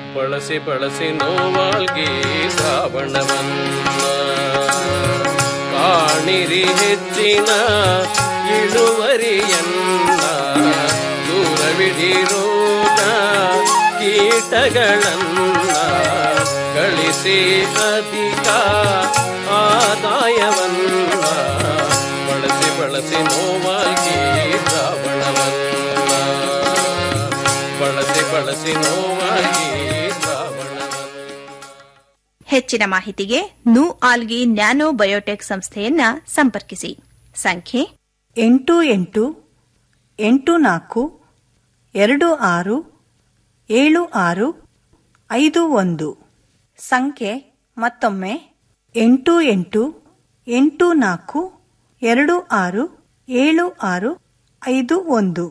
ಬಳಸಿ ಬಳಸಿ ನೋವಾಲ್ಗಿ ದ್ರಾವಣವನ್ನ ಕಾಣಿರಿ ಹೆಚ್ಚಿನ ಇಳುವರಿಯನ್ನ ದೂರವಿಡಿರೋದ ಕೀಟಗಳನ್ನ ಗಳಿಸಿ ಅಧಿಕ ಆದಾಯವನ್ನ ಬಳಸಿ ಬಳಸಿ ನೋವಾಗಿ ದ್ರಾವಣವನ್ನ ಬಳಸಿ ಬಳಸಿ ನೋವಾಗಿ ದ್ರಾವಣವನ್ನ ಹೆಚ್ಚಿನ ಮಾಹಿತಿಗೆ ನು ಆಲ್ಗಿ ನ್ಯಾನೋ ಬಯೋಟೆಕ್ ಸಂಸ್ಥೆಯನ್ನ ಸಂಪರ್ಕಿಸಿ ಸಂಖ್ಯೆ ಎಂಟು ಎಂಟು ಎಂಟು ನಾಲ್ಕು ಎರಡು ಆರು ಏಳು ಆರು ಐದು ಒಂದು ಸಂಖ್ಯೆ ಮತ್ತೊಮ್ಮೆ ಎಂಟು ಎಂಟು ಎಂಟು ನಾಲ್ಕು ಎರಡು ಆರು ಏಳು ಆರು ಐದು ಒಂದು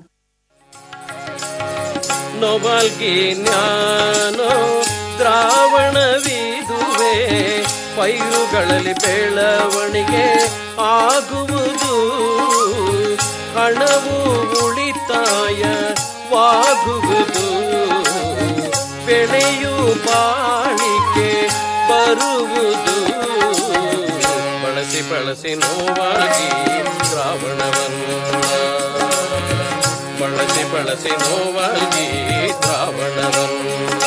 ನೊಬಲ್ಗಿ ಜ್ಞಾನೋ ದ್ರಾವಣವಿದುವೆ ಪೈರುಗಳಲ್ಲಿ ಬೆಳವಣಿಗೆ ಆಗುವುದು ಹಣವು ಉಳಿತಾಯವಾಗುವುದು ಬೆಳೆಯು ಬಾಳಿಕೆ ಬರುವುದು ಬಳಸಿ ಬಳಸಿ ನೋವಾಗಿ ದ್ರಾವಣವನ್ನು ಬಳಸಿ ಬಳಸಿ ನೋವಾಗಿ ದ್ರಾವಣವನ್ನ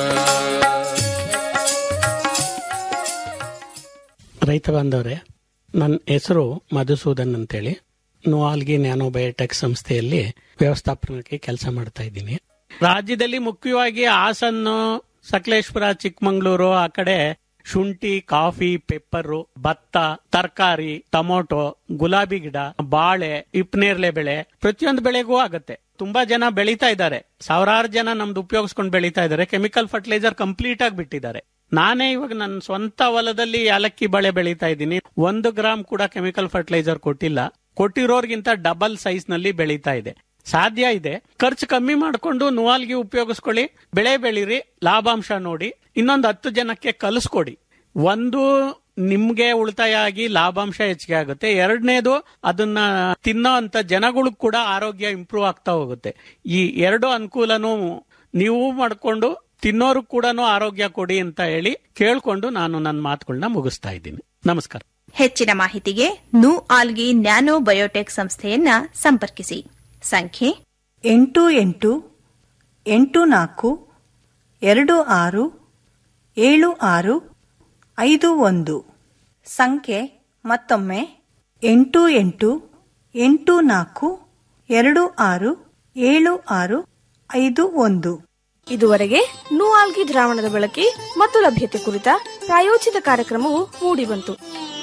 ರೈತ ಬಾಂಧವರೇ ನನ್ನ ಹೆಸರು ಮಧುಸೂದನ್ ಅಂತೇಳಿ ನುವಾಲ್ಗಿ ನ್ಯಾನೋಬಯೋಟೆಕ್ ಸಂಸ್ಥೆಯಲ್ಲಿ ವ್ಯವಸ್ಥಾಪನಕ್ಕೆ ಕೆಲಸ ಮಾಡ್ತಾ ಇದ್ದೀನಿ ರಾಜ್ಯದಲ್ಲಿ ಮುಖ್ಯವಾಗಿ ಹಾಸನ್ನು ಸಕಲೇಶ್ಪುರ ಚಿಕ್ಕಮಂಗ್ಳೂರು ಆ ಕಡೆ ಶುಂಠಿ ಕಾಫಿ ಪೆಪ್ಪರು ಭತ್ತ ತರಕಾರಿ ಟೊಮೊಟೊ ಗುಲಾಬಿ ಗಿಡ ಬಾಳೆ ಇಪ್ನೇರ್ಲೆ ಬೆಳೆ ಪ್ರತಿಯೊಂದು ಬೆಳೆಗೂ ಆಗತ್ತೆ ತುಂಬಾ ಜನ ಬೆಳೀತಾ ಇದ್ದಾರೆ ಸಾವಿರಾರು ಜನ ನಮ್ದು ಉಪಯೋಗಿಸ್ಕೊಂಡು ಬೆಳೀತಾ ಇದ್ದಾರೆ ಕೆಮಿಕಲ್ ಫರ್ಟಿಲೈಸರ್ ಕಂಪ್ಲೀಟ್ ಆಗಿ ಬಿಟ್ಟಿದ್ದಾರೆ ನಾನೇ ಇವಾಗ ನನ್ನ ಸ್ವಂತ ಹೊಲದಲ್ಲಿ ಏಲಕ್ಕಿ ಬೆಳೆ ಬೆಳೀತಾ ಇದ್ದೀನಿ ಒಂದು ಗ್ರಾಮ್ ಕೂಡ ಕೆಮಿಕಲ್ ಫರ್ಟಿಲೈಸರ್ ಕೊಟ್ಟಿಲ್ಲ ಕೊಟ್ಟಿರೋರ್ಗಿಂತ ಡಬಲ್ ಸೈಜ್ ನಲ್ಲಿ ಬೆಳೀತಾ ಇದೆ ಸಾಧ್ಯ ಇದೆ ಖರ್ಚು ಕಮ್ಮಿ ಮಾಡಿಕೊಂಡು ನುವಾಲ್ಗಿ ಉಪಯೋಗಿಸ್ಕೊಳ್ಳಿ ಬೆಳೆ ಬೆಳೀರಿ ಲಾಭಾಂಶ ನೋಡಿ ಇನ್ನೊಂದು ಹತ್ತು ಜನಕ್ಕೆ ಕಲಿಸ್ಕೊಡಿ ಒಂದು ನಿಮ್ಗೆ ಉಳಿತಾಯ ಆಗಿ ಲಾಭಾಂಶ ಹೆಚ್ಚಿಗೆ ಆಗುತ್ತೆ ಎರಡನೇದು ಅದನ್ನ ತಿನ್ನೋ ಅಂತ ಜನಗಳಿಗೂ ಕೂಡ ಆರೋಗ್ಯ ಇಂಪ್ರೂವ್ ಆಗ್ತಾ ಹೋಗುತ್ತೆ ಈ ಎರಡು ಅನುಕೂಲನೂ ನೀವು ಮಾಡ್ಕೊಂಡು ತಿನ್ನೋರು ಕೂಡ ಆರೋಗ್ಯ ಕೊಡಿ ಅಂತ ಹೇಳಿ ಕೇಳ್ಕೊಂಡು ನಾನು ನನ್ನ ಮಾತುಗಳನ್ನ ಮುಗಿಸ್ತಾ ಇದ್ದೀನಿ ನಮಸ್ಕಾರ ಹೆಚ್ಚಿನ ಮಾಹಿತಿಗೆ ನು ಆಲ್ಗಿ ನ್ಯಾನೋ ಬಯೋಟೆಕ್ ಸಂಸ್ಥೆಯನ್ನ ಸಂಪರ್ಕಿಸಿ ಸಂಖ್ಯೆ ಎಂಟು ಎಂಟು ಎಂಟು ನಾಲ್ಕು ಎರಡು ಆರು ಏಳು ಆರು ಐದು ಒಂದು ಸಂಖ್ಯೆ ಮತ್ತೊಮ್ಮೆ ಎಂಟು ಎಂಟು ಎಂಟು ನಾಲ್ಕು ಎರಡು ಆರು ಏಳು ಆರು ಐದು ಒಂದು ಇದುವರೆಗೆ ನೂಆಲ್ಗಿ ದ್ರಾವಣದ ಬಳಕೆ ಮತ್ತು ಲಭ್ಯತೆ ಕುರಿತ ಪ್ರಾಯೋಜಿತ ಕಾರ್ಯಕ್ರಮವು ಮೂಡಿಬಂತು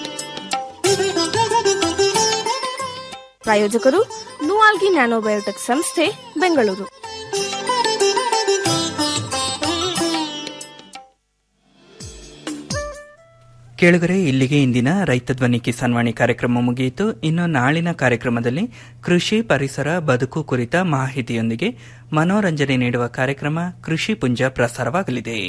ಪ್ರಾಯೋಜಕರು ನೂಆಲ್ಗಿ ನ್ಯಾನೋಬಯೋಟೆಕ್ ಸಂಸ್ಥೆ ಬೆಂಗಳೂರು ಕೇಳುಗರೆ ಇಲ್ಲಿಗೆ ಇಂದಿನ ರೈತ ಧ್ವನಿ ಕಿಸಾನ್ವಾಣಿ ಕಾರ್ಯಕ್ರಮ ಮುಗಿಯಿತು ಇನ್ನು ನಾಳಿನ ಕಾರ್ಯಕ್ರಮದಲ್ಲಿ ಕೃಷಿ ಪರಿಸರ ಬದುಕು ಕುರಿತ ಮಾಹಿತಿಯೊಂದಿಗೆ ಮನೋರಂಜನೆ ನೀಡುವ ಕಾರ್ಯಕ್ರಮ ಕೃಷಿ ಪುಂಜ ಪ್ರಸಾರವಾಗಲಿದೆ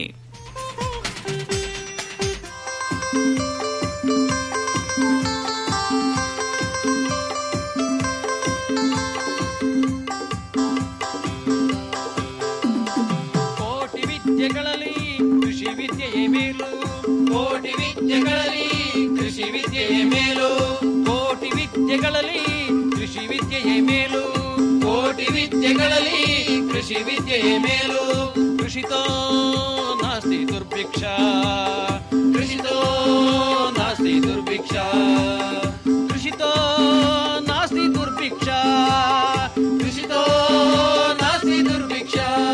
ಕೋಟಿ ವಿದ್ಯೆಗಳಲ್ಲಿ ಕೃಷಿ ವಿದ್ಯೆಯೇ ಮೇಲು ಕೋಟಿ ವಿದ್ಯೆಗಳಲ್ಲಿ ಕೃಷಿ ವಿದ್ಯೆಯೇ ಮೇಲು ಕೋಟಿ ವಿದ್ಯೆಗಳಲ್ಲಿ ಕೃಷಿ ವಿದ್ಯೆಯೇ ಮೇಲು ಕೋಟಿ ವಿದ್ಯೆಗಳಲ್ಲಿ ಕೃಷಿ ವಿದ್ಯೆಯೇ ಮೇಲು ಕೃಷಿತೋ ನಾಸ್ತಿ ದುರ್ಭಿಕ್ಷ ಕೃಷಿತೋ ನಾಸ್ತಿ ದುರ್ಭಿಕ್ಷ ಕೃಷಿತೋ ನಾಸ್ತಿ ದುರ್ಭಿಕ್ಷ ಕೃಷಿತೋ ನಾಸ್ತಿ ದುರ್ಭಿಕ್ಷ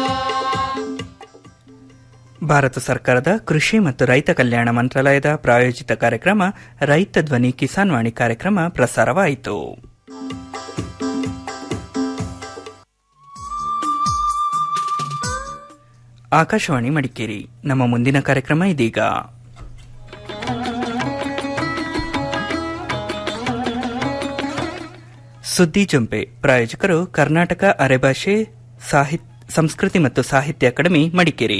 ಭಾರತ ಸರ್ಕಾರದ ಕೃಷಿ ಮತ್ತು ರೈತ ಕಲ್ಯಾಣ ಮಂತ್ರಾಲಯದ ಪ್ರಾಯೋಜಿತ ಕಾರ್ಯಕ್ರಮ ರೈತ ಧ್ವನಿ ಕಿಸಾನ್ವಾಣಿ ಕಾರ್ಯಕ್ರಮ ಪ್ರಸಾರವಾಯಿತು ಆಕಾಶವಾಣಿ ಮಡಿಕೇರಿ ನಮ್ಮ ಮುಂದಿನ ಕಾರ್ಯಕ್ರಮ ಇದೀಗ ಸುದ್ದಿ ಜಂಪೆ ಪ್ರಾಯೋಜಕರು ಕರ್ನಾಟಕ ಅರೆಭಾಷೆ ಸಾಹಿತ್ಯ ಸಂಸ್ಕೃತಿ ಮತ್ತು ಸಾಹಿತ್ಯ ಅಕಾಡೆಮಿ ಮಡಿಕೇರಿ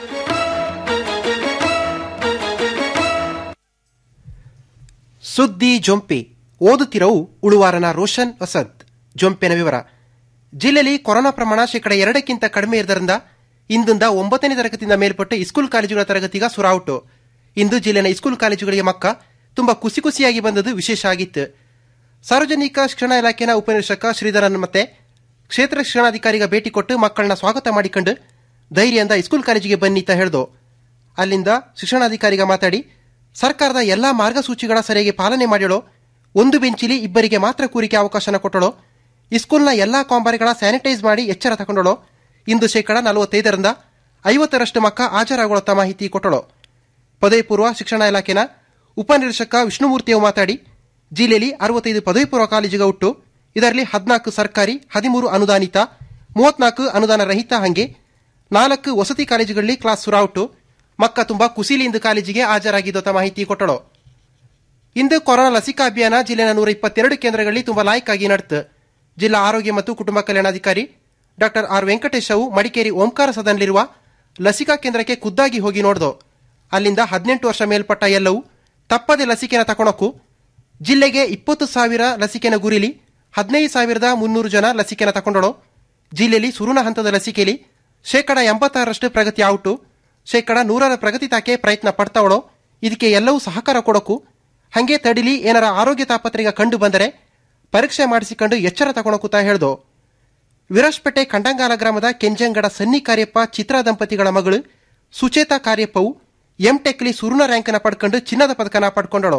ಸುದ್ದಿ ಜೊಂಪೆ ಓದುತ್ತಿರವು ಉಳುವಾರನ ರೋಷನ್ ವಸಂತ್ ಜೊಂಪೆನ ವಿವರ ಜಿಲ್ಲೆಯಲ್ಲಿ ಕೊರೋನಾ ಪ್ರಮಾಣ ಶೇಕಡ ಎರಡಕ್ಕಿಂತ ಕಡಿಮೆ ಇರುವುದರಿಂದ ಇಂದಿಂದ ಒಂಬತ್ತನೇ ತರಗತಿಯಿಂದ ಮೇಲ್ಪಟ್ಟು ಇಸ್ಕೂಲ್ ಕಾಲೇಜುಗಳ ತರಗತಿಗ ಸುರಾವುಟು ಇಂದು ಜಿಲ್ಲೆನ ಇಸ್ಕೂಲ್ ಕಾಲೇಜುಗಳಿಗೆ ಮಕ್ಕ ತುಂಬಾ ಖುಷಿ ಖುಷಿಯಾಗಿ ಬಂದದ್ದು ವಿಶೇಷ ಆಗಿತ್ತು ಸಾರ್ವಜನಿಕ ಶಿಕ್ಷಣ ಇಲಾಖೆನ ಉಪನಿರೀಕ್ಷಕ ಶ್ರೀಧರನ್ ಮತ್ತೆ ಕ್ಷೇತ್ರ ಶಿಕ್ಷಣಾಧಿಕಾರಿಗ ಭೇಟಿ ಕೊಟ್ಟು ಮಕ್ಕಳನ್ನ ಸ್ವಾಗತ ಮಾಡಿಕೊಂಡು ಧೈರ್ಯದಿಂದ ಇಸ್ಕೂಲ್ ಕಾಲೇಜಿಗೆ ಬನ್ನಿ ಅಂತ ಹೇಳ್ದು ಅಲ್ಲಿಂದ ಶಿಕ್ಷಣಾಧಿಕಾರಿಗ ಮಾತಾಡಿ ಸರ್ಕಾರದ ಎಲ್ಲಾ ಮಾರ್ಗಸೂಚಿಗಳ ಸರಿಯಾಗಿ ಪಾಲನೆ ಮಾಡಿಳೋ ಒಂದು ಬೆಂಚಿಲಿ ಇಬ್ಬರಿಗೆ ಮಾತ್ರ ಕೂರಿಕೆ ಅವಕಾಶನ ಕೊಟ್ಟಳೋ ಇಸ್ಕೂಲ್ನ ಎಲ್ಲಾ ಕಾಂಬಾರಿಗಳ ಸ್ಯಾನಿಟೈಸ್ ಮಾಡಿ ಎಚ್ಚರ ತಗೊಂಡಳು ಇಂದು ಶೇಕಡ ನಲವತ್ತೈದರಿಂದ ಐವತ್ತರಷ್ಟು ಮಕ್ಕ ಹಾಜರಾಗೊಳ್ಳುತ್ತಾ ಮಾಹಿತಿ ಕೊಟ್ಟಳು ಪದವಿ ಪೂರ್ವ ಶಿಕ್ಷಣ ಇಲಾಖೆನ ಉಪನಿರೀಕ್ಷಕ ವಿಷ್ಣುಮೂರ್ತಿಯು ಮಾತಾಡಿ ಜಿಲ್ಲೆಯಲ್ಲಿ ಅರವತ್ತೈದು ಪದವಿ ಪೂರ್ವ ಕಾಲೇಜುಗ ಉಟ್ಟು ಇದರಲ್ಲಿ ಹದಿನಾಲ್ಕು ಸರ್ಕಾರಿ ಹದಿಮೂರು ಅನುದಾನಿತ ಮೂವತ್ನಾಲ್ಕು ಅನುದಾನ ರಹಿತ ಹಂಗೆ ನಾಲ್ಕು ವಸತಿ ಕಾಲೇಜುಗಳಲ್ಲಿ ಕ್ಲಾಸ್ ಸುರಾವುಟು ಮಕ್ಕ ತುಂಬಾ ಕುಸಿಲಿಂದ ಕಾಲೇಜಿಗೆ ಹಾಜರಾಗಿದ್ದ ಮಾಹಿತಿ ಕೊಟ್ಟಳು ಇಂದು ಕೊರೋನಾ ಲಸಿಕಾ ಅಭಿಯಾನ ಜಿಲ್ಲೆನ ನೂರ ಇಪ್ಪತ್ತೆರಡು ಕೇಂದ್ರಗಳಲ್ಲಿ ತುಂಬಾ ಲಾಯಕ್ಕಾಗಿ ನಡೆತು ಜಿಲ್ಲಾ ಆರೋಗ್ಯ ಮತ್ತು ಕುಟುಂಬ ಕಲ್ಯಾಣಾಧಿಕಾರಿ ಡಾಕ್ಟರ್ ಆರ್ ವೆಂಕಟೇಶ್ ಅವು ಮಡಿಕೇರಿ ಓಂಕಾರ ಸದನಲ್ಲಿರುವ ಲಸಿಕಾ ಕೇಂದ್ರಕ್ಕೆ ಖುದ್ದಾಗಿ ಹೋಗಿ ನೋಡ್ದು ಅಲ್ಲಿಂದ ಹದಿನೆಂಟು ವರ್ಷ ಮೇಲ್ಪಟ್ಟ ಎಲ್ಲವೂ ತಪ್ಪದೆ ಲಸಿಕೆನ ತಕೊಳಕ್ಕೂ ಜಿಲ್ಲೆಗೆ ಇಪ್ಪತ್ತು ಸಾವಿರ ಲಸಿಕೆನ ಗುರಿಲಿ ಹದಿನೈದು ಸಾವಿರದ ಮುನ್ನೂರು ಜನ ಲಸಿಕೆನ ತಕೊಂಡಳು ಜಿಲ್ಲೆಯಲ್ಲಿ ಸುರುನ ಹಂತದ ಲಸಿಕೆಯಲ್ಲಿ ಶೇಕಡ ಎಂಬತ್ತಾರರಷ್ಟು ಪ್ರಗತಿ ಔಟು ಶೇಕಡ ನೂರರ ಪ್ರಗತಿ ತಾಕೆ ಪ್ರಯತ್ನ ಪಡ್ತಾವಳೋ ಇದಕ್ಕೆ ಎಲ್ಲವೂ ಸಹಕಾರ ಕೊಡೋಕು ಹಂಗೆ ತಡಿಲಿ ಏನಾರ ಆರೋಗ್ಯ ತಾಪತ್ರೆಗ ಕಂಡು ಬಂದರೆ ಪರೀಕ್ಷೆ ಮಾಡಿಸಿಕೊಂಡು ಎಚ್ಚರ ತಗೊಳಕುತ್ತಾ ಹೇಳ್ದು ವಿರಾಜ್ಪೇಟೆ ಖಂಡಂಗಾಲ ಗ್ರಾಮದ ಕೆಂಜಂಗಡ ಸನ್ನಿ ಕಾರ್ಯಪ್ಪ ಚಿತ್ರಾ ದಂಪತಿಗಳ ಮಗಳು ಸುಚೇತಾ ಕಾರ್ಯಪ್ಪವು ಎಂಟೆಕ್ಲಿ ಸುರುನ ರ್ಯಾಂಕ್ನ ಪಡ್ಕೊಂಡು ಚಿನ್ನದ ಪದಕನ ಪಡ್ಕೊಂಡಳು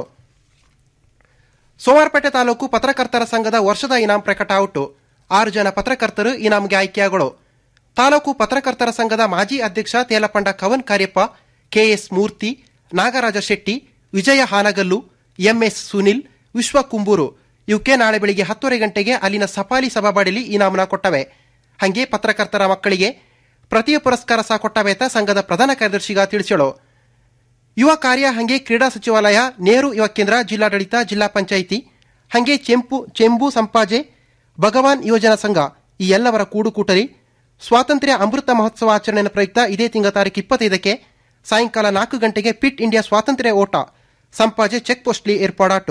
ಸೋಮವಾರಪೇಟೆ ತಾಲೂಕು ಪತ್ರಕರ್ತರ ಸಂಘದ ವರ್ಷದ ಇನಾಂ ಪ್ರಕಟ ಔಟು ಆರು ಜನ ಪತ್ರಕರ್ತರು ಇನಾಂಗೆ ಆಯ್ಕೆಯಾಗಳು ತಾಲೂಕು ಪತ್ರಕರ್ತರ ಸಂಘದ ಮಾಜಿ ಅಧ್ಯಕ್ಷ ತೇಲಪಂಡ ಕವನ್ ಕಾರ್ಯಪ್ಪ ಕೆಎಸ್ ಮೂರ್ತಿ ನಾಗರಾಜ ಶೆಟ್ಟಿ ವಿಜಯ ಹಾನಗಲ್ಲು ಎಂಎಸ್ ಸುನಿಲ್ ವಿಶ್ವ ಕುಂಬೂರು ಇವಕ್ಕೆ ನಾಳೆ ಬೆಳಿಗ್ಗೆ ಹತ್ತುವರೆ ಗಂಟೆಗೆ ಅಲ್ಲಿನ ಸಫಾಲಿ ಸಭಾಬಾಡಿಲಿ ಇನಾಮನ ಕೊಟ್ಟವೆ ಹಂಗೆ ಪತ್ರಕರ್ತರ ಮಕ್ಕಳಿಗೆ ಪ್ರತಿ ಪುರಸ್ಕಾರ ಸಹ ಕೊಟ್ಟವೆ ಅಂತ ಸಂಘದ ಪ್ರಧಾನ ಕಾರ್ಯದರ್ಶಿಗ ತಿಳಿಸಳು ಯುವ ಕಾರ್ಯ ಹಂಗೆ ಕ್ರೀಡಾ ಸಚಿವಾಲಯ ನೆಹರು ಯುವ ಕೇಂದ್ರ ಜಿಲ್ಲಾಡಳಿತ ಜಿಲ್ಲಾ ಪಂಚಾಯಿತಿ ಹಂಗೆ ಚೆಂಪು ಚೆಂಬು ಸಂಪಾಜೆ ಭಗವಾನ್ ಯೋಜನಾ ಸಂಘ ಈ ಎಲ್ಲವರ ಕೂಡುಕೂಟಲಿ ಸ್ವಾತಂತ್ರ್ಯ ಅಮೃತ ಮಹೋತ್ಸವ ಆಚರಣೆಯ ಪ್ರಯುಕ್ತ ಇದೇ ತಿಂಗಳ ತಾರೀಕು ಇಪ್ಪತ್ತೈದಕ್ಕೆ ಸಾಯಂಕಾಲ ನಾಲ್ಕು ಗಂಟೆಗೆ ಫಿಟ್ ಇಂಡಿಯಾ ಸ್ವಾತಂತ್ರ್ಯ ಓಟ ಸಂಪಾಜೆ ಚೆಕ್ ಪೋಸ್ಟ್ಲಿ ಏರ್ಪಾಡಾಟು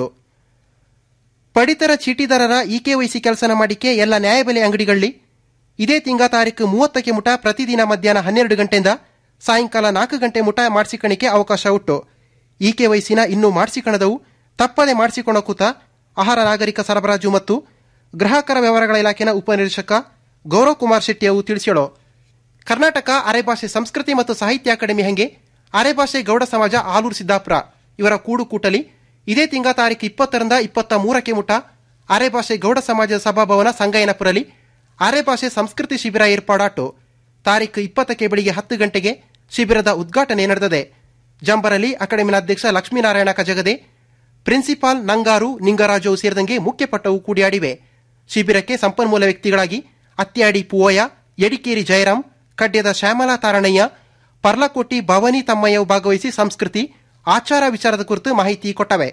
ಪಡಿತರ ಚೀಟಿದಾರರ ಇಕೆವೈಸಿ ಕೆಲಸನ ಮಾಡಿಕೆ ಎಲ್ಲ ನ್ಯಾಯಬೆಲೆ ಅಂಗಡಿಗಳಲ್ಲಿ ಇದೇ ತಿಂಗಳ ತಾರೀಕು ಮೂವತ್ತಕ್ಕೆ ಮುಟ ಪ್ರತಿದಿನ ಮಧ್ಯಾಹ್ನ ಹನ್ನೆರಡು ಗಂಟೆಯಿಂದ ಸಾಯಂಕಾಲ ನಾಲ್ಕು ಗಂಟೆ ಮುಟ ಮಾಡಿಸಿಕಣಿಕೆ ಅವಕಾಶ ಉಂಟು ಇಕೆವೈಸಿನ ಇನ್ನೂ ಮಾಡಿಸಿಕಣದವು ತಪ್ಪದೆ ಮಾಡಿಸಿಕೊಳ್ಳಕೂತ ಆಹಾರ ನಾಗರಿಕ ಸರಬರಾಜು ಮತ್ತು ಗ್ರಾಹಕರ ವ್ಯವಹಾರಗಳ ಇಲಾಖೆನ ಉಪನಿರೀಕ್ಷಕ ಗೌರವ್ ಕುಮಾರ್ ಶೆಟ್ಟಿ ಅವು ತಿಳಿಸ್ಯಳು ಕರ್ನಾಟಕ ಅರೆಭಾಷೆ ಸಂಸ್ಕೃತಿ ಮತ್ತು ಸಾಹಿತ್ಯ ಅಕಾಡೆಮಿ ಹಂಗೆ ಅರೆಭಾಷೆ ಗೌಡ ಸಮಾಜ ಆಲೂರು ಸಿದ್ದಾಪುರ ಇವರ ಕೂಡು ಕೂಟಲಿ ಇದೇ ತಿಂಗಳ ತಾರೀಕು ಇಪ್ಪತ್ತರಿಂದ ಇಪ್ಪತ್ತ ಮೂರಕ್ಕೆ ಮುಟ ಅರೆಭಾಷೆ ಗೌಡ ಸಮಾಜದ ಸಭಾಭವನ ಸಂಗಯ್ಯನಪುರಲಿ ಅರೆಭಾಷೆ ಸಂಸ್ಕೃತಿ ಶಿಬಿರ ಏರ್ಪಾಡಾಟು ತಾರೀಕು ಇಪ್ಪತ್ತಕ್ಕೆ ಬೆಳಿಗ್ಗೆ ಹತ್ತು ಗಂಟೆಗೆ ಶಿಬಿರದ ಉದ್ಘಾಟನೆ ನಡೆದಿದೆ ಜಂಬರಲ್ಲಿ ಅಕಾಡೆಮಿನ ಅಧ್ಯಕ್ಷ ಲಕ್ಷ್ಮೀನಾರಾಯಣ ಕಜಗದೆ ಪ್ರಿನ್ಸಿಪಾಲ್ ನಂಗಾರು ನಿಂಗರಾಜು ಸೇರಿದಂಗೆ ಮುಖ್ಯ ಪಟ್ಟವು ಕೂಡಿಯಾಡಿವೆ ಶಿಬಿರಕ್ಕೆ ಸಂಪನ್ಮೂಲ ವ್ಯಕ್ತಿಗಳಾಗಿ ಅತ್ಯಾಡಿ ಪೂವಯ್ಯ ಯಡಿಕೇರಿ ಜಯರಾಮ್ ಕಡ್ಯದ ಶ್ಯಾಮಲಾ ತಾರಣಯ್ಯ ಪರ್ಲಕೋಟಿ ಭವಾನಿ ತಮ್ಮಯ್ಯ ಭಾಗವಹಿಸಿ ಸಂಸ್ಕೃತಿ ಆಚಾರ ವಿಚಾರದ ಕುರಿತು ಮಾಹಿತಿ ಕೊಟ್ಟವೆ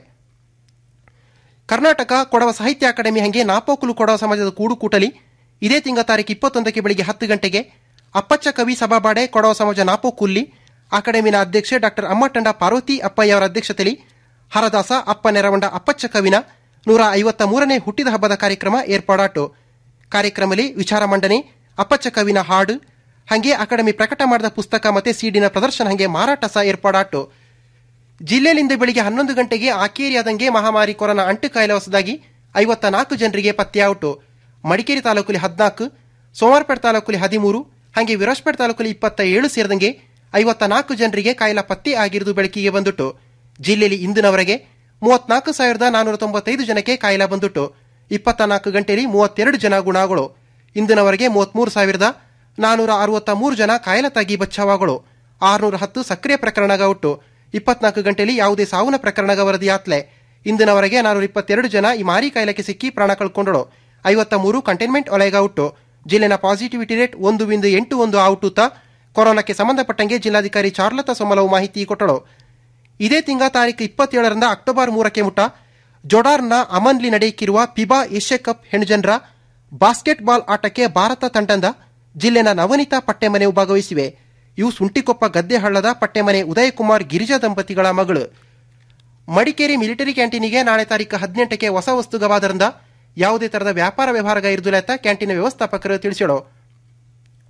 ಕರ್ನಾಟಕ ಕೊಡವ ಸಾಹಿತ್ಯ ಅಕಾಡೆಮಿ ಹಂಗೆ ನಾಪೋಕುಲು ಕೊಡವ ಸಮಾಜದ ಕೂಡುಕೂಟಲಿ ಇದೇ ತಿಂಗಳ ತಾರೀಕು ಇಪ್ಪತ್ತೊಂದಕ್ಕೆ ಬೆಳಿಗ್ಗೆ ಹತ್ತು ಗಂಟೆಗೆ ಅಪ್ಪಚ್ಚ ಕವಿ ಸಭಾಬಾಡೆ ಕೊಡವ ಸಮಾಜ ನಾಪೋಕುಲ್ಲಿ ಅಕಾಡೆಮಿನ ಅಧ್ಯಕ್ಷೆ ಡಾಕ್ಟರ್ ಅಮ್ಮಟಂಡ ಪಾರ್ವತಿ ಅಪ್ಪಯ್ಯ ಅವರ ಅಧ್ಯಕ್ಷತೆಯಲ್ಲಿ ಹರದಾಸ ಅಪ್ಪ ನೆರವಂಡ ಅಪ್ಪಚ್ಚ ಕವಿನ ನೂರ ಐವತ್ತ ಮೂರನೇ ಹುಟ್ಟಿದ ಹಬ್ಬದ ಕಾರ್ಯಕ್ರಮ ಏರ್ಪಾಡಾಟು ಕಾರ್ಯಕ್ರಮದಲ್ಲಿ ವಿಚಾರ ಮಂಡನೆ ಅಪ್ಪಚ್ಚ ಕವಿನ ಹಾಡು ಹಂಗೆ ಅಕಾಡೆಮಿ ಪ್ರಕಟ ಮಾಡಿದ ಪುಸ್ತಕ ಮತ್ತೆ ಸಿಡಿನ ಪ್ರದರ್ಶನ ಹಂಗೆ ಮಾರಾಟ ಸಹ ಏರ್ಪಾಡಾಟು ಜಿಲ್ಲೆಯಲ್ಲಿಂದು ಬೆಳಿಗ್ಗೆ ಹನ್ನೊಂದು ಗಂಟೆಗೆ ಆಕೇರಿಯಾದಂಗೆ ಮಹಾಮಾರಿ ಕೊರೋನಾ ಅಂಟು ಕಾಯಿಲೆ ಹೊಸದಾಗಿ ಐವತ್ತ ನಾಲ್ಕು ಜನರಿಗೆ ಪತ್ತೆಯಾಯಿತು ಮಡಿಕೇರಿ ತಾಲೂಕಲ್ಲಿ ಹದಿನಾಲ್ಕು ಸೋಮವಾರಪೇಟೆ ತಾಲೂಕಲ್ಲಿ ಹದಿಮೂರು ಹಾಗೆ ವಿರಾಜ್ಪೇಟೆ ತಾಲೂಕಲ್ಲಿ ಇಪ್ಪತ್ತ ಏಳು ಸೇರಿದಂಗೆ ಐವತ್ತ ನಾಲ್ಕು ಜನರಿಗೆ ಕಾಯಿಲೆ ಪತ್ತೆ ಆಗಿರುವುದು ಬೆಳಕಿಗೆ ಬಂದುಟ್ಟು ಜಿಲ್ಲೆಯಲ್ಲಿ ಇಂದಿನವರೆಗೆ ಮೂವತ್ನಾಲ್ಕು ಸಾವಿರದ ನಾನೂರ ತೊಂಬತ್ತೈದು ಜನಕ್ಕೆ ಕಾಯಿಲೆ ಬಂದುಟ್ಟು ಇಪ್ಪತ್ತ ನಾಲ್ಕು ಗಂಟೆಯಲ್ಲಿ ಮೂವತ್ತೆರಡು ಜನ ಗುಣಗಳು ಇಂದಿನವರೆಗೆ ಮೂವತ್ಮೂರು ಸಾವಿರದ ನಾನೂರ ಅರವತ್ತ ಮೂರು ಜನ ಕಾಯಿಲೆ ತಾಗಿ ಬಚಾವಾಗಳು ಆರುನೂರ ಹತ್ತು ಸಕ್ರಿಯ ಪ್ರಕರಣಗ ಉಟ್ಟು ಇಪ್ಪತ್ನಾಲ್ಕು ಗಂಟೆಯಲ್ಲಿ ಯಾವುದೇ ಸಾವಿನ ಪ್ರಕರಣಗ ವರದಿಯಾತ್ಲೆ ಇಂದಿನವರೆಗೆ ನಾನೂರ ಇಪ್ಪತ್ತೆರಡು ಜನ ಈ ಮಾರಿ ಕಾಯಿಲೆಗೆ ಸಿಕ್ಕಿ ಪ್ರಾಣ ಕಳ್ಕೊಂಡಳು ಐವತ್ತ ಮೂರು ಕಂಟೈನ್ಮೆಂಟ್ ವಲಯಗ ಉಟ್ಟು ಜಿಲ್ಲೆನ ಪಾಸಿಟಿವಿಟಿ ರೇಟ್ ಒಂದು ಬಿಂದು ಎಂಟು ಒಂದು ಔಟುತ್ತ ಕೊರೋನಾಕ್ಕೆ ಸಂಬಂಧಪಟ್ಟಂಗೆ ಜಿಲ್ಲಾಧಿಕಾರಿ ಚಾರ್ಲತಾ ಸೊಮಲವು ಮಾಹಿತಿ ಕೊಟ್ಟಳು ಇದೇ ತಿಂಗಳ ತಾರೀಕು ಇಪ್ಪತ್ತೇಳರಿಂದ ಅಕ್ಟೋಬರ್ ಮೂರಕ್ಕೆ ಮುಟ ಜೊಡಾರ್ನ ಅಮನ್ಲಿ ನಡೆಯುತ್ತಿರುವ ಪಿಬಾ ಏಷ್ಯಾ ಕಪ್ ಹೆಣ್ಜನರ ಬಾಸ್ಕೆಟ್ಬಾಲ್ ಆಟಕ್ಕೆ ಭಾರತ ತಂಡದ ಜಿಲ್ಲೆನ ನವನಿತಾ ಪಟ್ಟೆಮನೆವು ಭಾಗವಹಿಸಿವೆ ಇವು ಸುಂಟಿಕೊಪ್ಪ ಗದ್ದೆಹಳ್ಳದ ಪಟ್ಟೆಮನೆ ಉದಯಕುಮಾರ್ ಗಿರಿಜಾ ದಂಪತಿಗಳ ಮಗಳು ಮಡಿಕೇರಿ ಮಿಲಿಟರಿ ಕ್ಯಾಂಟೀನಿಗೆ ನಾಳೆ ತಾರೀಕು ಹದಿನೆಂಟಕ್ಕೆ ಹೊಸ ವಸ್ತುಗವಾದರಿಂದ ಯಾವುದೇ ತರಹದ ವ್ಯಾಪಾರ ವ್ಯವಹಾರಗ ಇರುದಿಲ್ಲ ಅಂತ ಕ್ಯಾಂಟೀನ್ ವ್ಯವಸ್ಥಾಪಕರು ತಿಳಿಸಿದರು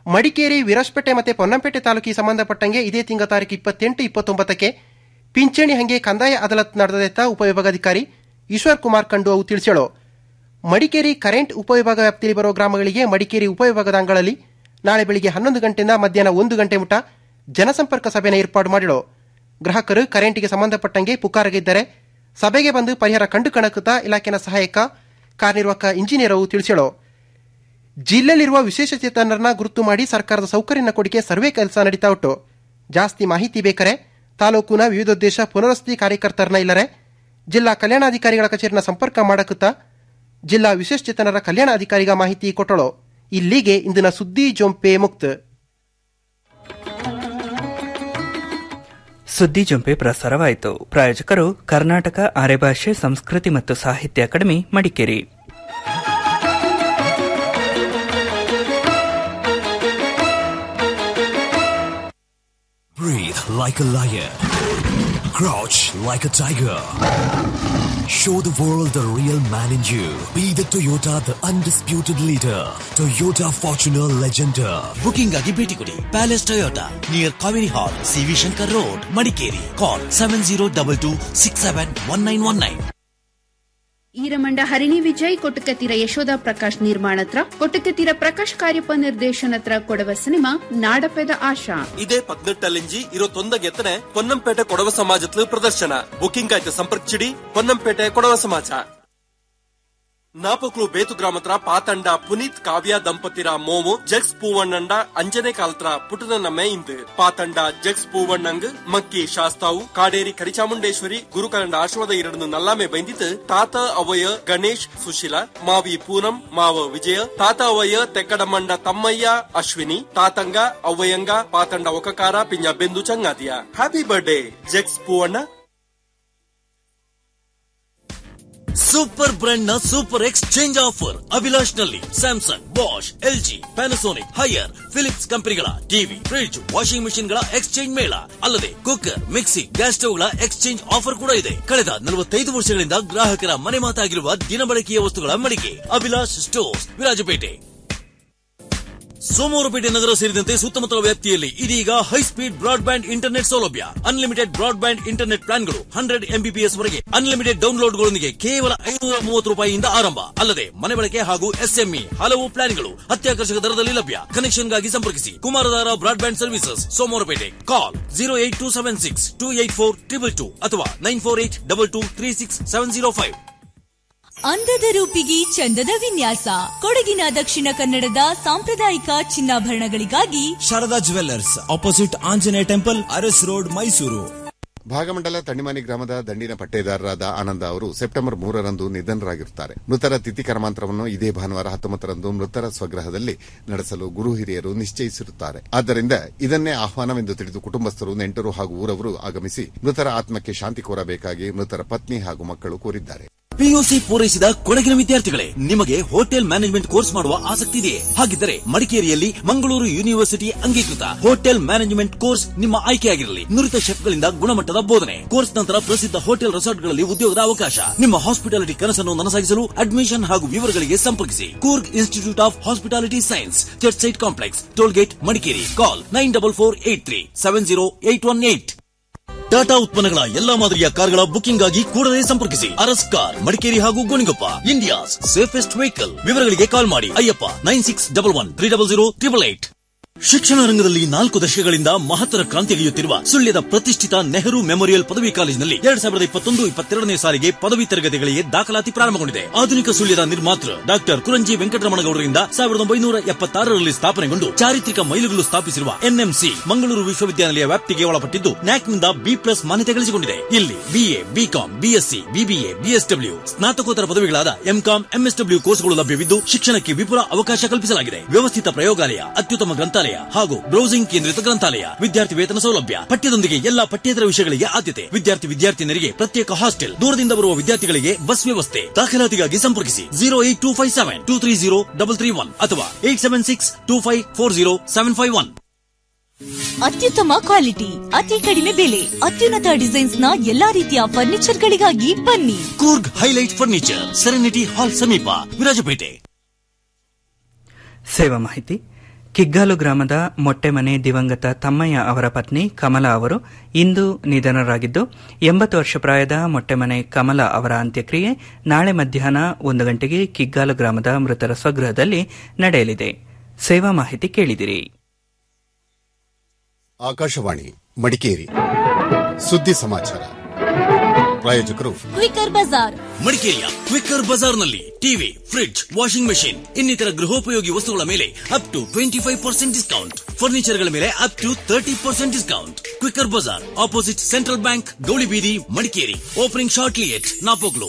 ಮಡಿಕೇರಿ ವಿರಾಜಪೇಟೆ ಮತ್ತೆ ಪೊನ್ನಂಪೇಟೆ ತಾಲೂಕಿಗೆ ಸಂಬಂಧಪಟ್ಟಂಗೆ ಇದೇ ತಿಂಗಳ ತಾರೀಕು ಇಪ್ಪತ್ತೆಂಟು ಇಪ್ಪತ್ತೊಂಬತ್ತಕ್ಕೆ ಪಿಂಚಣಿ ಹಂಗೆ ಕಂದಾಯ ಅದಾಲತ್ ನಡೆದೆತ್ತ ಉಪವಿಭಾಗಾಧಿಕಾರಿ ಈಶ್ವರ್ ಕುಮಾರ್ ಕಂಡು ಅವು ತಿಳಿಸೇಳು ಮಡಿಕೇರಿ ಕರೆಂಟ್ ಉಪವಿಭಾಗ ವ್ಯಾಪ್ತಿಯಲ್ಲಿ ಬರುವ ಗ್ರಾಮಗಳಿಗೆ ಮಡಿಕೇರಿ ಉಪವಿಭಾಗದ ಅಂಗಳಲ್ಲಿ ನಾಳೆ ಬೆಳಿಗ್ಗೆ ಹನ್ನೊಂದು ಗಂಟೆಯಿಂದ ಮಧ್ಯಾಹ್ನ ಒಂದು ಗಂಟೆ ಮುಟ ಜನಸಂಪರ್ಕ ಸಭೆಯನ್ನು ಏರ್ಪಾಡು ಮಾಡಿಳು ಗ್ರಾಹಕರು ಕರೆಂಟ್ಗೆ ಸಂಬಂಧಪಟ್ಟಂಗೆ ಪುಕಾರಗಿದ್ದರೆ ಸಭೆಗೆ ಬಂದು ಪರಿಹಾರ ಕಂಡು ಕಣಕುತ್ತ ಇಲಾಖೆನ ಸಹಾಯಕ ಕಾರ್ಯನಿರ್ವಾಹಕ ಇಂಜಿನಿಯರ್ ಅವು ತಿಳಿಸೇಳು ಜಿಲ್ಲೆಯಲ್ಲಿರುವ ವಿಶೇಷ ಚೇತನರನ್ನ ಗುರುತು ಮಾಡಿ ಸರ್ಕಾರದ ಸೌಕರ್ಯನ ಕೊಡಿಕೆ ಸರ್ವೆ ಕೆಲಸ ನಡೀತಾ ಉಂಟು ಜಾಸ್ತಿ ಮಾಹಿತಿ ಬೇಕಾರೆ ತಾಲೂಕಿನ ವಿವಿಧೋದ್ದೇಶ ಪುನರ್ವಸತಿ ಕಾರ್ಯಕರ್ತರನ್ನ ಇಲ್ಲರೆ ಜಿಲ್ಲಾ ಕಲ್ಯಾಣಾಧಿಕಾರಿಗಳ ಕಚೇರಿನ ಸಂಪರ್ಕ ಮಾಡಕುತ್ತಾ ಜಿಲ್ಲಾ ವಿಶೇಷ ಚೇತನರ ಕಲ್ಯಾಣ ಅಧಿಕಾರಿಗ ಮಾಹಿತಿ ಕೊಟ್ಟಳು ಇಲ್ಲಿಗೆ ಇಂದಿನ ಸುದ್ದಿ ಜೊಂಪೆ ಮುಕ್ತ ಸುದ್ದಿ ಜೊಂಪೆ ಪ್ರಸಾರವಾಯಿತು ಪ್ರಾಯೋಜಕರು ಕರ್ನಾಟಕ ಆರ್ಯಭಾಷೆ ಸಂಸ್ಕೃತಿ ಮತ್ತು ಸಾಹಿತ್ಯ academy Madikeri Breathe like a lion. Crouch like a tiger. Show the world the real man in you. Be the Toyota, the undisputed leader. Toyota Fortuner Legender. Booking ಆಗಿ ಭೇಟಿ ಕೊಡಿ palace Toyota near Kaveri hall CV Shankar road Madikeri call seven zero double two six seven one nine one nine Eramanda Harini Vijay Kottakatheera Yashoda Prakash ನಿರ್ಮಾಣತ್ರ ಕೊಟ್ಟಕತೀರ ಪ್ರಕಾಶ್ ಕಾರ್ಯಪ ನಿರ್ದೇಶನತ್ರ Kodava cinema Nadapeda Asha ಇದೇ ಪದ್ನೆಟ್ಟಲ್ಲಿಂಜಿ ഇരുപത്തൊന്ന് ethane പൊന്നംപേಟೆ Kodava ಸಮಾಜತ್ಲು ಪ್ರದರ್ಶನ booking ಆಯ್ತು ಸಂಪರ್ಕಿಸಿಡಿ പൊന്നಂಪೇಟೆ ಕೊಡವ ಸಮಾಜ ನಾಪಕ್ಲು ಬೇತು ಗ್ರಾಮತ್ರ ಪಾತಂಡ ಪುನೀತ್ ಕಾವ್ಯ ದಂಪತಿರ ಮೋಮು ಜಗ್ಸ್ ಪೂವಣ್ಣಂಡ ಅಂಜನೆ ಕಾಲತ್ರ ಪುಟದ ನಮ್ಮೆ ಇಂದು ಪಾತಂಡ ಜಗ್ಸ್ ಪೂವಣ್ಣಂಗ್ ಮಕ್ಕಿ ಶಾಸ್ತಾವು ಕಾಡೇರಿ ಕರಿಚಾಮುಂಡೇಶ್ವರಿ ಗುರುಕರಂಡ ಆಶ್ವದ ಎರಡನ್ನು ನಲ್ಲಾಮೆ ಬೈಂದಿತ್ತು ತಾತ ಅವಯ ಗಣೇಶ್ ಸುಶೀಲ ಮಾವಿ ಪೂನಂ ಮಾವ ವಿಜಯ ತಾತ ಅವಯ ತೆಕ್ಕಡಮಂಡ ತಮ್ಮಯ್ಯ ಅಶ್ವಿನಿ ತಾತಂಗ ಅವ್ವಯ್ಯಂಗ ಪಾತಂಡ ಒಕಕಾರ ಪಿಂಜ ಬೆಂದು ಚಂಗಾದಿಯ happy birthday Jags Poovanna super brand ನ ಸೂಪರ್ ಎಕ್ಸ್ಚೇಂಜ್ ಆಫರ್ ಅಭಿಲಾಷ್ ನಲ್ಲಿ Samsung Bosch LG Panasonic Haier Philips ಕಂಪನಿಗಳ ಟಿವಿ ಫ್ರಿಡ್ಜ್ ವಾಷಿಂಗ್ ಮೆಷಿನ್ ಗಳ ಎಕ್ಸ್ಚೇಂಜ್ ಮೇಳ ಅಲ್ಲದೆ ಕುಕ್ಕರ್ ಮಿಕ್ಸಿ ಗ್ಯಾಸ್ ಸ್ಟವ್ ಗಳ ಎಕ್ಸ್ಚೇಂಜ್ ಆಫರ್ ಕೂಡ ಇದೆ ಕಳೆದ ನಲವತ್ತೈದು ವರ್ಷಗಳಿಂದ ಗ್ರಾಹಕರ ಮನೆ ಮಾತಾಗಿರುವ ದಿನಬಳಕೆಯ ವಸ್ತುಗಳ ಮಳಿಗೆ ಅಭಿಲಾಷ್ ಸ್ಟೋರ್ಸ್ ವಿರಾಜಪೇಟೆ ಸೋಮವಾರಪೇಟೆ ನಗರ ಸೇರಿದಂತೆ ಸುತ್ತಮುತ್ತಲ ವ್ಯಾಪ್ತಿಯಲ್ಲಿ ಇದೀಗ high speed broadband internet ಸೌಲಭ್ಯ ಅನ್ಲಿಮಿಟೆಡ್ ಬ್ರಾಡ್ ಬ್ಯಾಂಡ್ ಇಂಟರ್ನೆಟ್ ಪ್ಲಾನ್ಗಳು ಹಂಡ್ರೆಡ್ ಎಂಬಿಪಿಎಸ್ ವರೆಗೆ ಅನ್ಲಿಮಿಟೆಡ್ ಡೌನ್ಲೋಡ್ಗಳೊಂದಿಗೆ ಕೇವಲ ಐನೂರ ಮೂವತ್ತು ರೂಪಾಯಿಯಿಂದ ಆರಂಭ ಅಲ್ಲದೆ ಮನೆ ಬಳಕೆ ಹಾಗೂ ಎಸ್ಎಂಇ ಹಲವು ಪ್ಲಾನ್ಗಳು ಅತ್ಯಾಕರ್ಷಕ ದರದಲ್ಲಿ ಲಭ್ಯ ಕನೆಕ್ಷನ್ಗಾಗಿ ಸಂಪರ್ಕಿಸಿ Kumaradhara broadband services Somwarpet call zero eight two seven six two eight four triple two ಅಥವಾ nine four eight double two three six seven zero five ಅಂದದ ರೂಪಿಗೆ ಚಂದದ ವಿನ್ಯಾಸ ಕೊಡಗಿನ ದಕ್ಷಿಣ ಕನ್ನಡದ ಸಾಂಪ್ರದಾಯಿಕ ಚಿನ್ನಾಭರಣಗಳಿಗಾಗಿ Sharada jewellers opposite Anjaneya temple Aras road Mysuru Bhagamandala Thannimani ಗ್ರಾಮದ ದಂಡಿನ ಪಟ್ಟೇದಾರರಾದ ಆನಂದ ಅವರು ಸೆಪ್ಟೆಂಬರ್ ಮೂರರಂದು ನಿಧನರಾಗಿರುತ್ತಾರೆ ಮೃತರ ತಿಥಿ ಕರ್ಮಾಂತರವನ್ನು ಇದೇ ಭಾನುವಾರ ಹತ್ತೊಂಬತ್ತರಂದು ಮೃತರ ಸ್ವಗ್ರಹದಲ್ಲಿ ನಡೆಸಲು ಗುರು ಹಿರಿಯರು ನಿಶ್ಚಯಿಸಿರುತ್ತಾರೆ ಆದ್ದರಿಂದ ಇದನ್ನೇ ಆಹ್ವಾನವೆಂದು ತಿಳಿದು ಕುಟುಂಬಸ್ಥರು ನೆಂಟರು ಹಾಗೂ ಊರವರು ಆಗಮಿಸಿ ಮೃತರ ಆತ್ಮಕ್ಕೆ ಶಾಂತಿ ಕೋರಬೇಕಾಗಿ ಮೃತರ ಪತ್ನಿ ಹಾಗೂ ಮಕ್ಕಳು ಕೋರಿದ್ದಾರೆ ಪಿಯುಸಿ ಪೂರೈಸಿದ ಕೊಡಗಿನ ವಿದ್ಯಾರ್ಥಿಗಳೇ ನಿಮಗೆ ಹೋಟೆಲ್ ಮ್ಯಾನೇಜ್ಮೆಂಟ್ ಕೋರ್ಸ್ ಮಾಡುವ ಆಸಕ್ತಿ ಇದೆಯೇ ಹಾಗಿದ್ದರೆ ಮಡಿಕೇರಿಯಲ್ಲಿ ಮಂಗಳೂರು ಯೂನಿವರ್ಸಿಟಿ ಅಂಗೀಕೃತ ಹೋಟೆಲ್ ಮ್ಯಾನೇಜ್ಮೆಂಟ್ ಕೋರ್ಸ್ ನಿಮ್ಮ ಆಯ್ಕೆಯಾಗಿರಲಿ ನುರಿತ ಶೆಫ್ಗಳಿಂದ ಗುಣಮಟ್ಟದ ಬೋಧನೆ ಕೋರ್ಸ್ ನಂತರ ಪ್ರಸಿದ್ಧ ಹೋಟೆಲ್ ರೆಸಾರ್ಟ್ಗಳಲ್ಲಿ ಉದ್ಯೋಗದ ಅವಕಾಶ ನಿಮ್ಮ ಹಾಸ್ಪಿಟಾಲಿಟಿ ಕನಸನ್ನು ನನಸಾಗಿಸಲು ಅಡ್ಮಿಷನ್ ಹಾಗೂ ವಿವರಗಳಿಗೆ ಸಂಪರ್ಕಿಸಿ Coorg institute of hospitality science church site complex tollgate Madikeri call nine double four eight three seven zero eight one eight Tata ಉತ್ಪನ್ನಗಳ ಎಲ್ಲಾ ಮಾದರಿಯ ಕಾರ್ಗಳ ಬುಕಿಂಗ್ ಆಗಿ ಕೂಡಲೇ ಸಂಪರ್ಕಿಸಿ ಅರಸ್ ಕಾರ್ ಮಡಿಕೇರಿ ಹಾಗೂ ಗೋಣಿಗೊಪ್ಪ ಇಂಡಿಯಾಸ್ ಸೇಫೆಸ್ಟ್ ವೆಹಿಕಲ್ ವಿವರಗಳಿಗೆ ಕಾಲ್ ಮಾಡಿ Ayyappa nine six double one three double zero triple eight ಶಿಕ್ಷಣ ರಂಗದಲ್ಲಿ ನಾಲ್ಕು ದಶಕಗಳಿಂದ ಮಹತ್ತರ ಕ್ರಾಂತಿಗಿಯುತ್ತಿರುವ ಸುಳ್ಯದ ಪ್ರತಿಷ್ಠಿತ ನೆಹರು ಮೆಮೋರಿಯಲ್ ಪದವಿ ಕಾಲೇಜಿನಲ್ಲಿ ಎರಡ್ ಸಾವಿರದ ಇಪ್ಪತ್ತೊಂದು ಇಪ್ಪತ್ತೆರಡನೇ ಸಾಲಿಗೆ ಪದವಿ ತರಗತಿಗಳಿಗೆ ದಾಖಲಾತಿ ಪ್ರಾರಂಭಗೊಂಡಿದೆ ಆಧುನಿಕ ಸುಳ್ಯದ ನಿರ್ಮಾತೃ ಡಾಕ್ಟರ್ ಕುರಂಜಿ ವೆಂಕಟರಮಣಗೌಡರಿಂದ ಸಾವಿರದ ಒಂಬೈನೂರ ಎಪ್ಪತ್ತಾರರಲ್ಲಿ ಸ್ಥಾಪನೆಗೊಂಡು ಚಾರಿತ್ರಿಕ ಮೈಲುಗಲ್ಲು ಸ್ಥಾಪಿಸಿರುವ ಎನ್ಎಂಸಿ ಮಂಗಳೂರು ವಿಶ್ವವಿದ್ಯಾನಿಲಯ ವ್ಯಾಪ್ತಿಗೆ ಒಳಪಟ್ಟಿದ್ದು ನ್ಯಾಕ್ನಿಂದ ಬಿ ಪ್ಲಸ್ ಮಾನ್ಯತೆ ಗಳಿಸಿಕೊಂಡಿದೆ ಇಲ್ಲಿ BA BCom BSc BBA BSW ಸ್ನಾತಕೋತ್ತರ ಪದವಿಗಳಾದ ಎಂಕಾಂ ಎಂಎಸ್ಡಬ್ಲ್ಯೂ ಕೋರ್ಸ್ಗಳು ಲಭ್ಯವಿದ್ದು ಶಿಕ್ಷಣಕ್ಕೆ ವಿಪುಲ ಅವಕಾಶ ಕಲ್ಪಿಸಲಾಗಿದೆ ವ್ಯವಸ್ಥಿತ ಪ್ರಯೋಗಾಲಯ ಅತ್ಯುತ್ತಮ ಗ್ರಂಥಾಲಯ ಹಾಗೂ ಬ್ರೌಸಿಂಗ್ ಕೇಂದ್ರಿತ ಗ್ರಂಥಾಲಯ ವಿದ್ಯಾರ್ಥಿ ವೇತನ ಸೌಲಭ್ಯ ಪಠ್ಯದೊಂದಿಗೆ ಎಲ್ಲಾ ಪಠ್ಯೇತರ ವಿಷಯಗಳಿಗೆ ಆದ್ಯತೆ ವಿದ್ಯಾರ್ಥಿ ವಿದ್ಯಾರ್ಥಿನಿಯರಿಗೆ ಪ್ರತ್ಯೇಕ ಹಾಸ್ಟೆಲ್ ದೂರದಿಂದ ಬರುವ ವಿದ್ಯಾರ್ಥಿಗಳಿಗೆ ಬಸ್ ವ್ಯವಸ್ಥೆ ದಾಖಲಾತಿಗಾಗಿ ಸಂಪರ್ಕಿಸಿ zero eight two five seven two three zero double three one ಅಥವಾ eight seven six two five four zero seven five one ಅತ್ಯುತ್ತಮ ಕ್ವಾಲಿಟಿ ಅತಿ ಕಡಿಮೆ ಬೆಲೆ ಅತ್ಯುನ್ನತ ಡಿಸೈನ್ಸ್ ನ ಎಲ್ಲಾ ರೀತಿಯ ಫರ್ನಿಚರ್ ಗಳಿಗಾಗಿ ಬನ್ನಿ Coorg highlight furniture serenity hall ಸಮೀಪ ವಿರಾಜಪೇಟೆ ಸೇವಾ ಮಾಹಿತಿ ಕಿಗ್ಗಾಲು ಗ್ರಾಮದ ಮೊಟ್ಟೆಮನೆ ದಿವಂಗತ ತಮ್ಮಯ್ಯ ಅವರ ಪತ್ನಿ ಕಮಲಾ ಅವರು ಇಂದು ನಿಧನರಾಗಿದ್ದು ಎಂಬತ್ತು ವರ್ಷ ಪ್ರಾಯದ ಮೊಟ್ಟೆಮನೆ ಕಮಲಾ ಅವರ ಅಂತ್ಯಕ್ರಿಯೆ ನಾಳೆ ಮಧ್ಯಾಹ್ನ ಒಂದು ಗಂಟೆಗೆ ಕಿಗ್ಗಾಲು ಗ್ರಾಮದ ಮೃತರ ಸ್ವಗೃಹದಲ್ಲಿ ನಡೆಯಲಿದೆ ಸೇವಾ ಮಾಹಿತಿ ಕೇಳಿದಿರಿ ಆಕಾಶವಾಣಿ ಮಡಿಕೇರಿ ಸುದ್ದಿ ಸಮಾಚಾರ ಪ್ರಾಯೋಜಕರು ಕ್ವಿಕರ್ ಬಜಾರ್ ಮಡಿಕೇರಿಯ ಕ್ವಿಕ್ಕರ್ ಬಜಾರ್ನಲ್ಲಿ ಟಿವಿ ಫ್ರಿಡ್ಜ್ ವಾಷಿಂಗ್ ಮೆಷಿನ್ ಇನ್ನಿತರ ಗೃಹೋಪಯೋಗಿ ವಸ್ತುಗಳ ಮೇಲೆ up to twenty five percent discount ಫರ್ನಿಚರ್ಗಳ ಮೇಲೆ up to thirty percent discount quicker bazaar opposite central bank Gowlibidi Madikeri opening shortly at Napoklu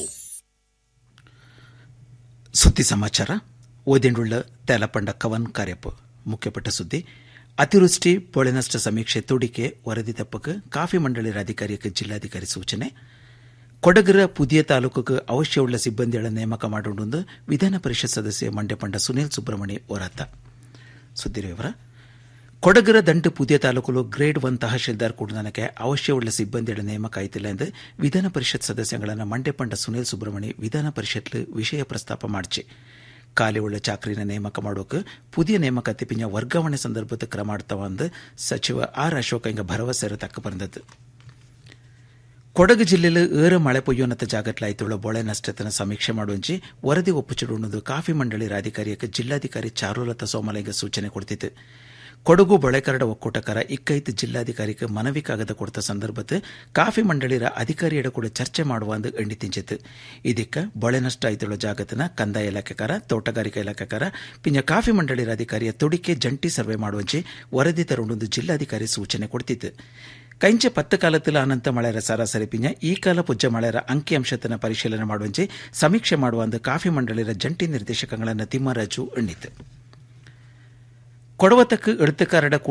ಸುದ್ದಿ ಸಮಾಚಾರ ಓದೆಂಡುಳ್ಳ ತೇಲಪಂಡ ಕವನ್ ಕಾರ್ಯಪ್ಪ ಮುಖ್ಯಪಟ್ಟ ಸುದ್ದಿ ಅತಿವೃಷ್ಟಿ ಬೆಳೆ ನಷ್ಟ ಸಮೀಕ್ಷೆ ತುಡಿಕೆ ವರದಿ ತಪ್ಪಕ್ಕೆ ಕಾಫಿ ಮಂಡಳಿ ಅಧಿಕಾರಿಯಕ್ಕೆ ಜಿಲ್ಲಾಧಿಕಾರಿ ಸೂಚನೆ ಕೊಡಗರ ಪುದಿಯ ತಾಲೂಕುಗೆ ಅವಶ್ಯವುಳ್ಳ ಸಿಬ್ಬಂದಿಗಳ ನೇಮಕ ಮಾಡುವುದು ವಿಧಾನ ಪರಿಷತ್ ಸದಸ್ಯ ಮಂಡ್ಯಪಂಡ ಸುನೀಲ್ ಸುಬ್ರಹ್ಮಣಿ ಹೋರಾಟ ಸುದ್ದಿ ವಿವರ ಕೊಡಗರ ದಂಡು ಪುದಿಯ ತಾಲೂಕುಲು ಗ್ರೇಡ್ ಒನ್ ತಹಶೀಲ್ದಾರ್ ಕೂಡನಕ್ಕೆ ಅವಶ್ಯವುಳ್ಳ ಸಿಬ್ಬಂದಿಗಳ ನೇಮಕ ಆಯ್ತಿಲ್ಲ ಎಂದು ವಿಧಾನ ಪರಿಷತ್ ಸದಸ್ಯಗಳನ್ನು ಮಂಡ್ಯಪಂಡ ಸುನೀಲ್ ಸುಬ್ರಹ್ಮಣಿ ವಿಧಾನ ಪರಿಷತ್ ವಿಷಯ ಪ್ರಸ್ತಾಪ ಮಾಡಿಸಿ ಖಾಲಿಯುಳ್ಳ ಚಾಕರಿನ ನೇಮಕ ಮಾಡೋಕೆ ಪುದಿಯ ನೇಮಕಾತಿ ಪಿಂಜ ವರ್ಗಾವಣೆ ಸಂದರ್ಭದ ಕ್ರಮ ಮಾಡ್ತಾವ ಎಂದು ಸಚಿವ ಆರ್ ಅಶೋಕ ಇಂಗ ಭರವಸೆ ತಕ್ಕ ಬಂದದ್ದು ಕೊಡಗು ಜಿಲ್ಲೆಯಲ್ಲಿ ಏರ ಮಳೆ ಪೊಯ್ಯೋನತ್ತ ಜಾಗತ್ಲಾಯ್ತುಳ್ಳ ಬೊಳೆ ನಷ್ಟತನ ಸಮೀಕ್ಷೆ ಮಾಡುವಂಚಿ ವರದಿ ಒಪ್ಪುಚಿಡುವುದು ಕಾಫಿ ಮಂಡಳಿ ಅಧಿಕಾರಿಯಕ್ಕೆ ಜಿಲ್ಲಾಧಿಕಾರಿ ಚಾರುಲತಾ ಸೋಮಲಿಂಗ ಸೂಚನೆ ಕೊಡ್ತಿತ್ತು ಕೊಡಗು ಬೊಳೆಕರಡ ಒಕ್ಕೂಟಕರ ಇಕ್ಕೈತ್ ಜಿಲ್ಲಾಧಿಕಾರಿಗೆ ಮನವಿ ಕಾಗದ ಕೊಡ್ತ ಸಂದರ್ಭದ ಕಾಫಿ ಮಂಡಳಿರ ಅಧಿಕಾರಿಯಡ ಕೂಡ ಚರ್ಚೆ ಮಾಡುವ ಅಂದು ಎಣ್ಣಿತಿಂಚಿತ್ತು ಇದಕ್ಕ ಬೊಳೆ ನಷ್ಟ ಆಯ್ತುಳ್ಳ ಜಾಗತನ ಕಂದಾಯ ಇಲಾಖೆಕಾರ ತೋಟಗಾರಿಕಾ ಇಲಾಖೆಕಾರ ಪಿಂಜ ಕಾಫಿ ಮಂಡಳಿರ ಅಧಿಕಾರಿಯ ತುಡಿಕೆ ಜಂಟಿ ಸರ್ವೆ ಮಾಡುವಂಚಿ ವರದಿ ತರುವುದು ಜಿಲ್ಲಾಧಿಕಾರಿ ಸೂಚನೆ ಕೊಡ್ತಿತ್ತು ಕೈಂಚೆ ಪತ್ತು ಕಾಲത്തിൽ ಅನಂತ ಮಳೆರ ಸರಾಸರಿ ಪಿಂಜ ಈ ಕಾಲ ಪುಜ್ಜ ಮಳೆರ ಅಂಕಿಅಂಶತನ ಪರಿಶೀಲನೆ ಮಾಡುವಂಚೆ ಸಮೀಕ್ಷೆ ಮಾಡುವಂದು ಕಾಫಿ ಮಂಡಳಿರ ಜಂಟಿ ನಿರ್ದೇಶಕಗಳನ್ನು ತಿಮ್ಮರಾಜು ಎಣ್ಣಿತು ಕೊಡವತಕ್ಕೆ ಎಳುತ್ತುಕಾರಡ